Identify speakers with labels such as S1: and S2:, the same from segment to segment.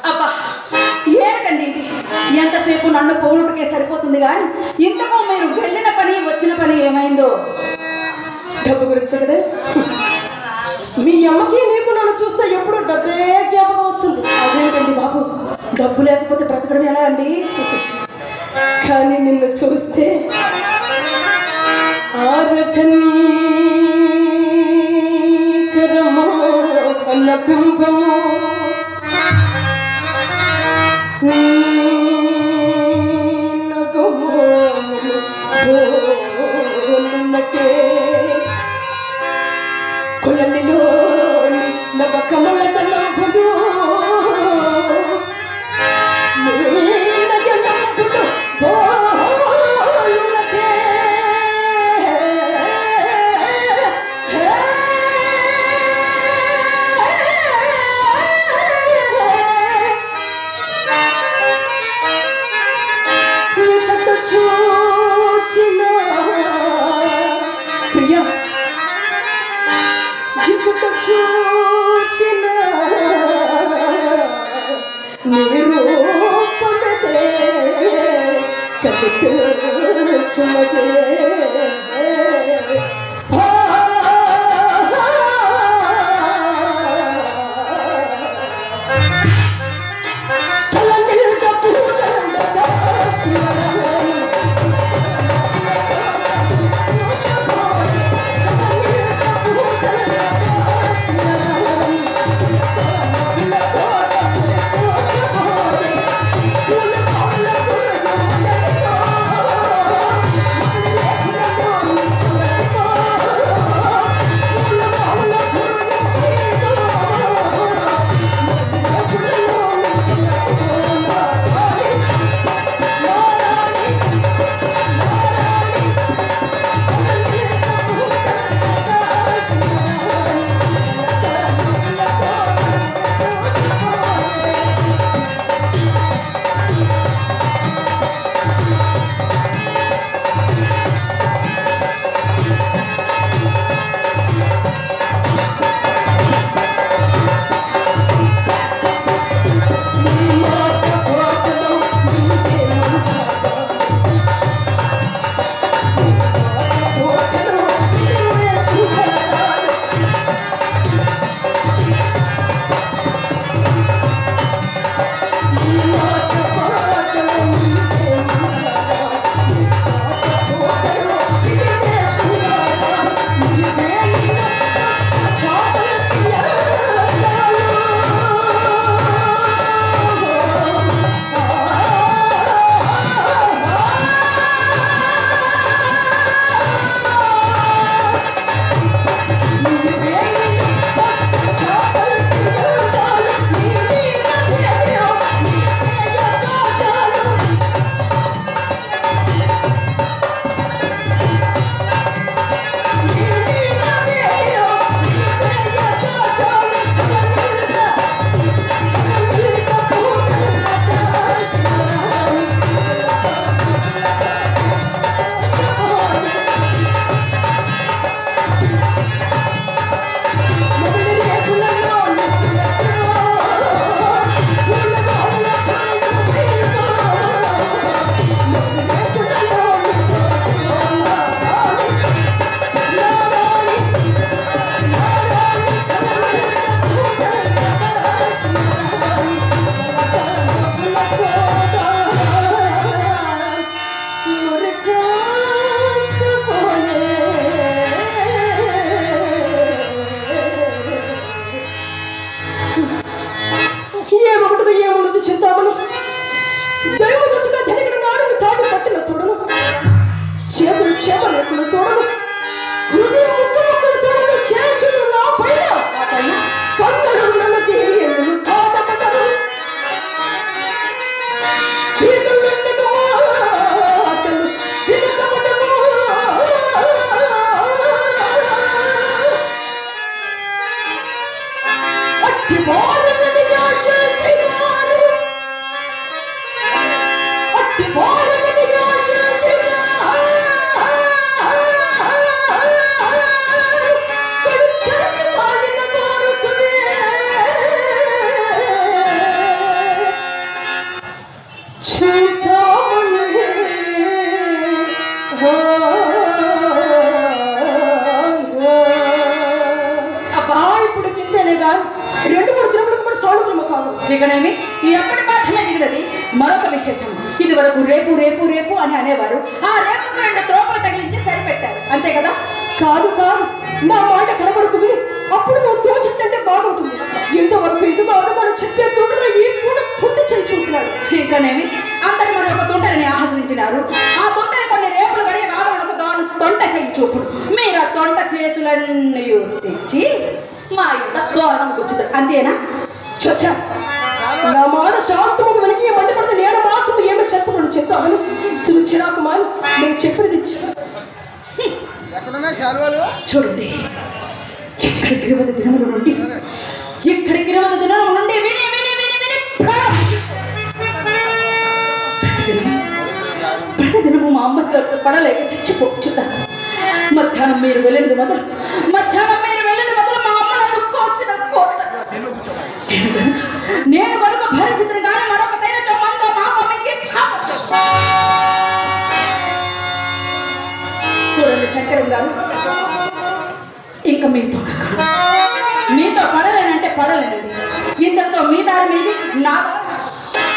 S1: అబ్బా ఏమిటండి ఇది ఎంతసేపు నన్ను పొగుడుకే సరిపోతుంది కానీ ఇంతకు మీరు వెళ్ళిన పని వచ్చిన పని ఏమైందో
S2: డబ్బు గురించి కదా మీ అమ్మకి నీకు నన్ను చూస్తే ఎప్పుడు డబ్బే జ్ఞాపకం వస్తుంది
S1: అదేంటండి బాబు డబ్బు లేకపోతే బ్రతకడం ఎలా అండి
S2: కానీ నిన్ను చూస్తే ఆరచనీకరమో కన్నకుంభము నగమోనకే కొలనిలోని నవకమల తలంపులు నీలజలంపులు బోలునకే. నీ చెట్టు చూచిన ప్రియ నీ చెట్టు చూచిన నీ రూపమదే కట్టుచున్నదే ఆ కలనిల్క పూతలంద ఏమొకటి ఏమున్నది చింతామణి దైవ రుచిగా ధనికడ నాడుని తాడు పట్టిన తోడను చేతులు చేమ రేకులు తోడను హృదయం ముక్కు ముక్కులు తోడను చేర్చులు నా పైన నా పైన కన్నడు నన్నది ఎన్నులు కాదపడను పీతలు ఎండను అతను పిలకపడను అట్టి వారని ఆశించినారు అట్టి వారని ఆశించినారు
S1: ఇకనేమి ఎప్పటి పాఠమే దిగినది మరొక విశేషం ఇది వరకు రేపు రేపు రేపు అని అనేవారు ఆ రేపుకు రెండు త్రోపలు తగిలించి సరిపెట్టారు అంతే కదా
S2: కాదు కాదు నా మాట కనబడుకు విని అప్పుడు నువ్వు తోచిద్దంటే బాగుంటుంది ఇంతవరకు ఇదిగో అనుమానం చెప్పే తుండ్ర ఈ పూట పుట్టి చేయి చూపుతున్నాడు
S1: ఇకనేమి అందరు మరి ఒక తొంటని ఆహ్వానించినారు ఆ తొంటని కొన్ని రేపులు కడిగి రావడానికి దాని తొంట చేయి చూపుడు మీరు ఆ తొంట చేతులన్నీ తెచ్చి మా ఇంట తోరణం కూర్చుతారు అంతేనా
S2: చచ్చా నా మాట శాంతముగా వెనక మంటపడితే నేను మాత్రం ఏమి చెప్పను చెప్తామని నువ్వు చిరాకు మాని నేను చెప్పినది చెప్పు.
S3: ఎక్కడున్నాయి శాలువాలు
S1: చూడండి ఎక్కడికి ఇరవై దినముల నుండి ఎక్కడికి ఇరవై దినముల నుండి విని విని విని విని ప్రారంభించి ప్రతిదినము ప్రతిదినము మా అమ్మ గారితో పడలేక చచ్చిపోచున్నా మధ్యాహ్నం మీరు వెళ్ళినది మొదలు మధ్యాహ్నం మీరు వెళ్ళినది మొదలు మా అమ్మ నన్ను కోసిన కోత నేను కనుక నేను కనుక భరించింది కానీ మరొక తైన చమ్మంతో మా అమ్మకి చూడండి శంకరం గారు ఇంకా మీతో నాకు అనవసరం. మీతో పడలేనంటే పడలేనండి ఇంతతో మీ దారి మీది నా దారి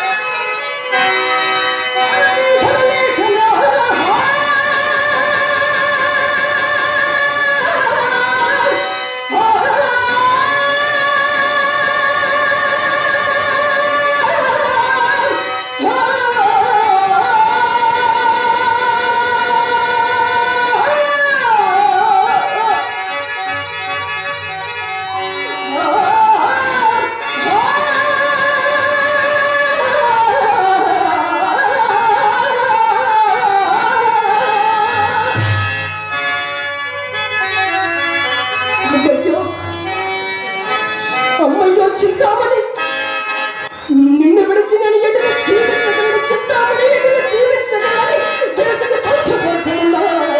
S2: అమ్మయ్యో అమ్మయ్యో చింతామణి నిన్ను విడిచి నేను ఎటుగా జీవించగలను చింతామణి ఎటుగా జీవించగలని విరచక బోధపడుతున్నా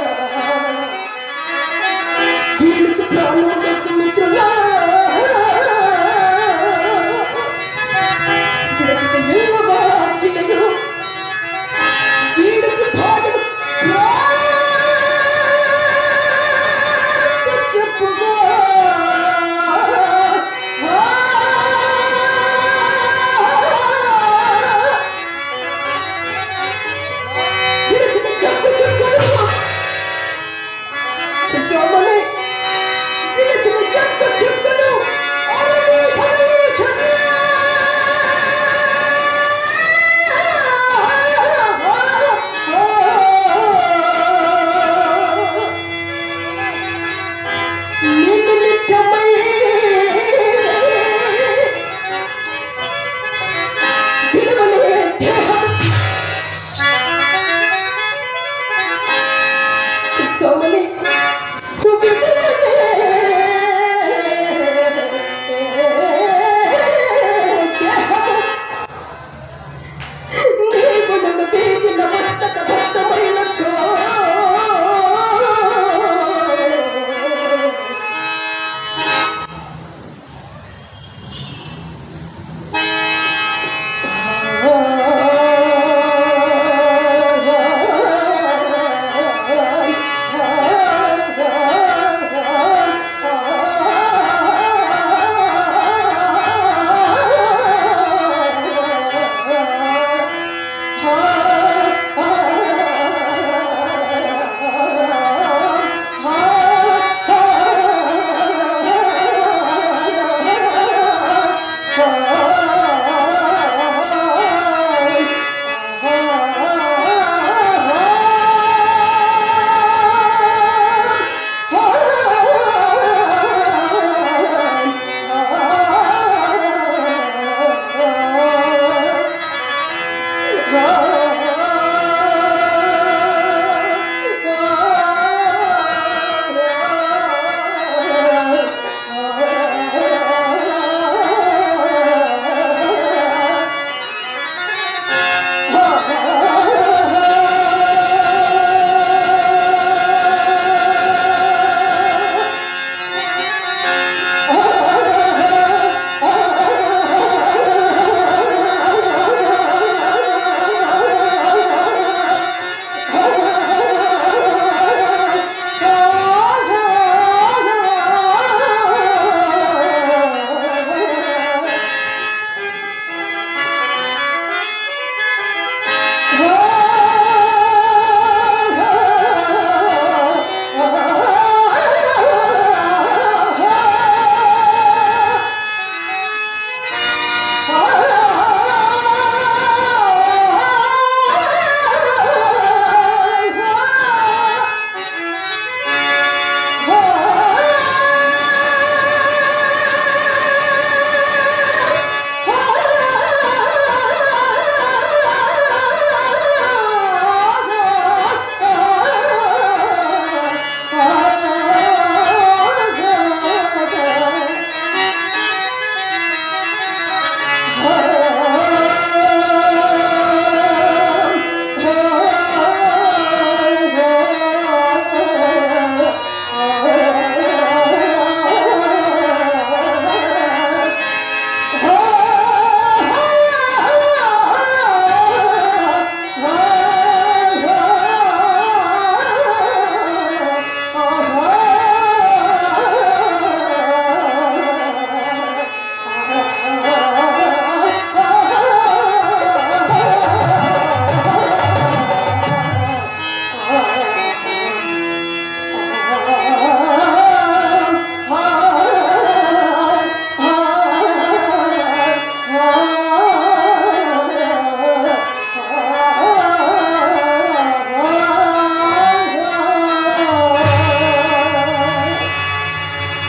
S2: వీళ్ళకి ప్రాణం దక్కు మిత్రులా విరచక నిలవాకిలయు వీళ్ళకి భాగం చెప్పుగా విరచక కక్కు సుక్కలు చెప్పమని విరచక కక్కు సుక్కలు అరవి పదవి నిన్ను నిత్యమై విలువలే దేహం చిత్తమని విలువలే దేహము నీవు నన్ను వీగిన మస్తక భక్తమైన చో ఆ ఆ